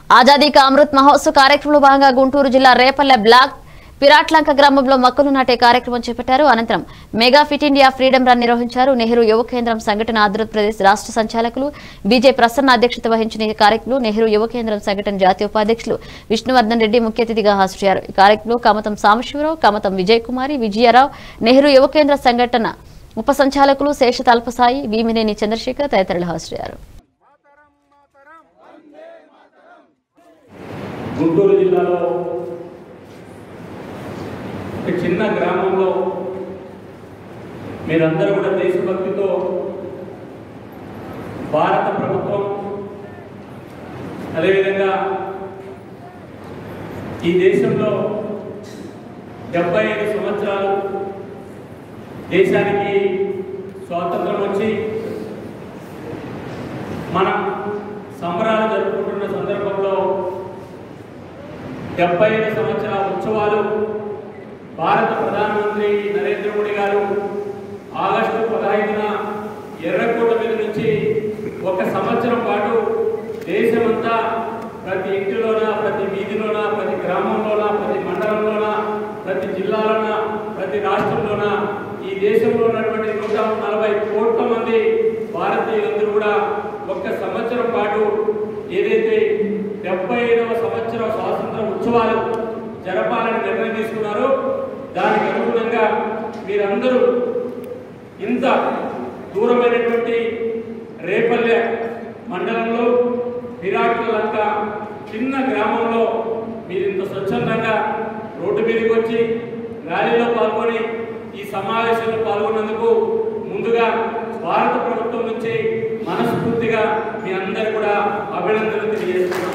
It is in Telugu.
ఆజాదీ కా అమృత్ మహోత్సవ్ కార్యక్రమంలో భాగంగా గుంటూరు జిల్లా రేపల్లె బ్లాక్ పిరాట్లంక గ్రామంలో మొక్కలు నాటే కార్యక్రమం చేపట్టారు అనంతరం mega fit India freedom run నిర్వహించారు నెహ్రూ యువ కేంద్రం సంఘటన ఆంధ్రప్రదేశ్ రాష్ట్ర సంచాలకులు బీజే ప్రసన్న అధ్యక్షత వహించిన ఈ కార్యక్రమంలో నెహ్రూ యువ కేంద్రం సంఘటన జాతీయ ఉపాధ్యక్షులు విష్ణువర్ధన్ రెడ్డి ముఖ్య అతిథిగా హాజరయ్యారు ఈ కార్యక్రమంలో కమతం సాంబశివరావు కమతం విజయ్ కుమారి విజయరావు నెహ్రూ యువ కేంద్ర సంఘటన ఉప సంచాలకులు శేష తల్పసాయి భీమినేని చంద్రశేఖర్ తదితరులు హాజరయ్యారు గుంటూరు జిల్లాలో ఒక చిన్న గ్రామంలో మీరందరూ కూడా దేశభక్తితో భారత ప్రభుత్వం అదేవిధంగా ఈ దేశంలో డెబ్బై ఐదు సంవత్సరాలు దేశానికి స్వాతంత్రం వచ్చి మనం సంబరాలు జరుపుకుంటున్న సందర్భంలో డెబ్బై ఐదు సంవత్సరాల ఉత్సవాలు భారత ప్రధానమంత్రి నరేంద్ర మోడీ గారు ఆగస్టు పదహైదున ఎర్రకోట మీద నుంచి ఒక సంవత్సరం పాటు దేశమంతా ప్రతి ఇంటిలోన ప్రతి వీధిలోన ప్రతి గ్రామంలోన ప్రతి మండలంలోన ప్రతి జిల్లాలోన ప్రతి రాష్ట్రంలోన ఈ దేశంలో ఉన్నటువంటి నూట నలభై కోట్ల మంది భారతీయులందరూ కూడా ఒక్క సంవత్సరం పాటు ఏదైతే డెబ్బై ఐదవ సంవత్సరం స్వాతంత్ర ఉత్సవాలు జరపాలని నిర్ణయం తీసుకున్నారో దానికి అనుగుణంగా మీరందరూ ఇంత దూరమైనటువంటి రేపల్లె మండలంలో విరాట్ లంక చిన్న గ్రామంలో మీరు ఇంత స్వచ్ఛందంగా రోడ్డు మీదకి వచ్చి ర్యాలీలో పాల్గొని ఈ సమావేశంలో పాల్గొన్నందుకు ముందుగా భారత ప్రభుత్వం నుంచి మనస్ఫూర్తిగా మీ అందరు కూడా అభినందనలు తెలియజేస్తున్నాను